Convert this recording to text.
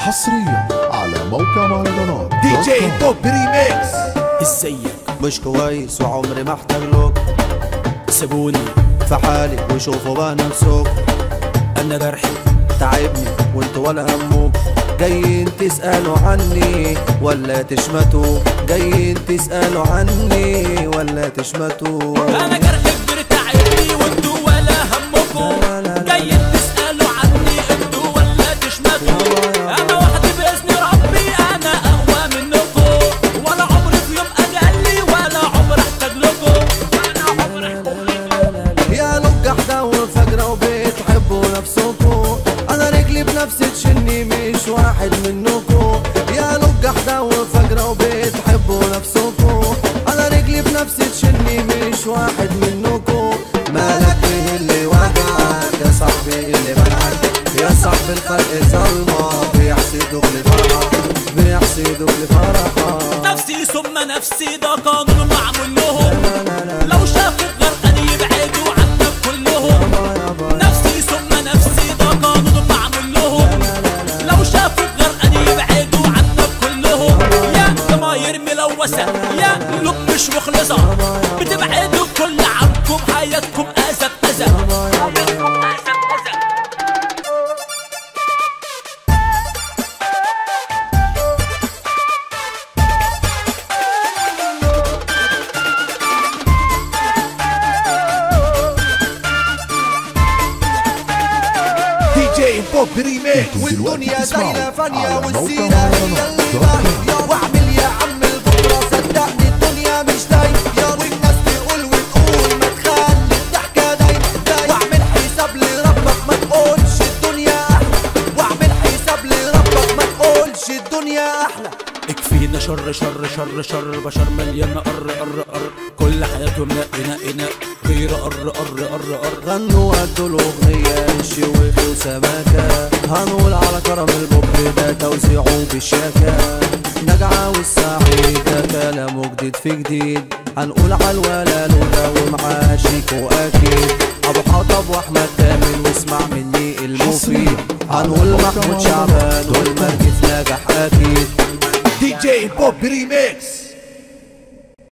حصريا على موقع مهرجانات دي جي بوب ريميكس ازيك مش كويس وعمري ما احتاج لك سيبوني في حالي وشوفوا بقى نفسك انا جرحي تعبني وانتوا ولا همك جايين تسألوا عني ولا تشمتوا جايين تسألوا عني ولا تشمتوا انا جرحي كبير تعبني وانتوا ولا همكم جايين تسالوا عني انتوا ولا تشمتوا انا وحدي باذن ربي انا اقوى منكم ولا عمري في يوم اجلي ولا عمر احتاج لكم انا عمر احتاج يا لوك احدى وفجرة وبتحبوا نفسكوا انا رجلي بنفسي تشني مش واحد منكوا يا لوك احدى وفجرة وبتحبوا نفسكوا انا رجلي بنفسي تشني مش واحد منكوا مالك ايه اللي وجعك يا صاحبي اللي منعك يا صاحبي الخلق ظلمة بيحسدوك لفرحك بيحسدوك لفرحك نفسي ثم نفسي ده قانون معمول لهم لو شافوا غرقان يبعدوا عنك كلهم نفسي ثم نفسي ده قانون معمول لهم لو شافوا غرقان يبعدوا عنك كلهم يا ضماير ملوثة يا قلوب مش مخلصة بتبعدوا كل عنكم حياتكم أذى بأذى حياتكم أذى بأذى دي جي بوب ريميكس والدنيا زايلة فانية على موقع والسيرة هي اللي باقية واعمل يا عم البكرة صدقني الدنيا مش دايمة والناس تقول وتقول ما تخلي الضحكة دايمة واعمل حساب لربك ما تقولش الدنيا أحلى واعمل حساب لربك ما تقولش الدنيا أحلى اكفينا شر شر شر شر بشر مليان قر قر قر كل حياتهم نق نق نق غير قر قر قر قر غنوا قدوا الأغنية الشويخ وسماكة هنقول على كرم البوب ده توزيعه بالشاكة نجعة والسعيد ده كلامه جديد في جديد هنقول على الولا لولا ومعاه شيكو أكيد أبو حطب وأحمد كامل واسمع مني المفيد هنقول محمود شعبان والمركز نجح أكيد دي جي بوب ريميكس